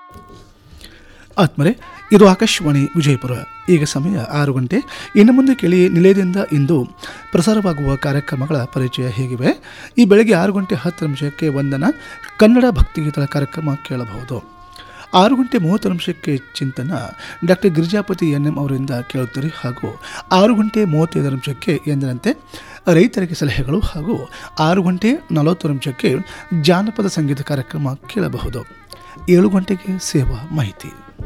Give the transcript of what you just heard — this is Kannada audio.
ಆತ್ಮರೆ ಇದು ಆಕಾಶವಾಣಿ ವಿಜಯಪುರ ಈಗ ಸಮಯ ಆರು ಗಂಟೆ ಇನ್ನು ಮುಂದೆ ಕೇಳಿ ನಿಲಯದಿಂದ ಇಂದು ಪ್ರಸಾರವಾಗುವ ಕಾರ್ಯಕ್ರಮಗಳ ಪರಿಚಯ ಹೇಗಿವೆ ಈ ಬೆಳಗ್ಗೆ ಆರು ಗಂಟೆ ಹತ್ತು ನಿಮಿಷಕ್ಕೆ ವಂದನ ಕನ್ನಡ ಭಕ್ತಿಗೀತಗಳ ಕಾರ್ಯಕ್ರಮ ಕೇಳಬಹುದು ಆರು ಗಂಟೆ ಮೂವತ್ತು ನಿಮಿಷಕ್ಕೆ ಚಿಂತನ ಡಾಕ್ಟರ್ ಗಿರಿಜಾಪತಿ ಎನ್ ಎಂ ಅವರಿಂದ ಕೇಳುತ್ತೀರಿ ಹಾಗೂ ಆರು ಗಂಟೆ ಮೂವತ್ತೈದು ನಿಮಿಷಕ್ಕೆ ಎಂದಿನಂತೆ ರೈತರಿಗೆ ಸಲಹೆಗಳು ಹಾಗೂ ಆರು ಗಂಟೆ ನಲವತ್ತು ನಿಮಿಷಕ್ಕೆ ಜಾನಪದ ಸಂಗೀತ ಕಾರ್ಯಕ್ರಮ ಕೇಳಬಹುದು ಏಳು ಗಂಟೆಗೆ ಸೇವಾ ಮಾಹಿತಿ